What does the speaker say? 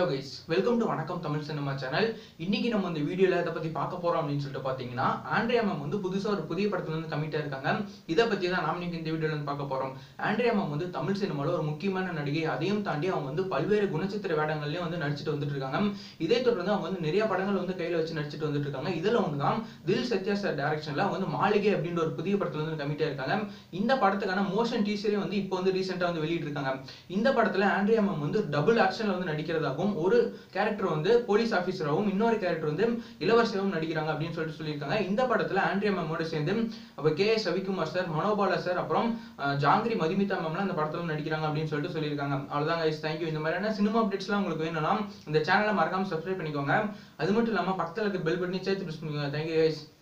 hello guys welcome to வணக்கம் Tamil cinema channel இன்னைக்கு நம்ம இந்த வீடியோல எதை பத்தி பார்க்க போறோம் அப்படின்னு சொல்லிட்டு பாத்தீங்கன்னா ஆண்ட்ரியா மேம் வந்து புதுசா ஒரு புதிய படத்துல இருந்து கமிட்டா இருக்காங்க இதை பத்தி தான் நாம இன்னைக்கு இந்த வீடியோல இருந்து பார்க்க போறோம் ஆண்ட்ரியா மேம் வந்து தமிழ் சினிமால ஒரு முக்கியமான நடிகை அதையும் தாண்டி அவங்க வந்து பல்வேறு குணச்சித்திர வேடங்கள்லயும் வந்து நடிச்சிட்டு வந்துட்டு இருக்காங்க இதை தொடர்ந்து அவங்க வந்து நிறைய படங்கள் வந்து கையில வச்சு நடிச்சிட்டு வந்துட்டு இருக்காங்க இதுல ஒன்று தான் தில் சத்யா சார் டைரக்ஷன்ல அவங்க வந்து மாளிகை அப்படின்ற ஒரு புதிய படத்துல வந்து கமிட்டா இருக்காங்க இந்த படத்துக்கான மோஷன் டீசரே வந்து இப்போ வந்து ரீசெண்டா வந்து வெளியிட்டு இருக்காங்க இந்த படத்துல ஆண்ட்ரியா மேம் வந்து டபுள் ஆக்ஷன்ல வந்து நடிக்கிறதாகவும் ஒரு கேரக்டர் வந்து போலீஸ் ஆஃபீஸராகவும் இன்னொரு கேரக்டர் வந்து இளவரசியாகவும் நடிக்கிறாங்க அப்படின்னு சொல்லிட்டு சொல்லியிருக்காங்க இந்த படத்துல ஆண்ட்ரியா மேமோட சேர்ந்து அப்ப K S Ravikumar sir Manobala sir அப்புறம் அஹ், ஜாங்கிரி மதுமிதா மேம்லாம் இந்த படத்துல நடிக்கிறாங்க அப்படின்னு சொல்லிட்டு சொல்லியிருக்காங்க அவ்வளவுதான் கைஸ் தேங்க்யூ இந்த மாதிரியான சினிமா அப்டேட்ஸ்லாம் உங்களுக்கு வேணும்னா இந்த சேனலை மறக்காம சப்ஸ்கிரைப் பண்ணிக்கோங்க அது மட்டும் இல்லாம பக்கத்துல இருக்க பெல் பட்டனி சேர்த்து ப்ரெஸ் பண்ணிக்கோங்க தேங்க்யூ கைஸ்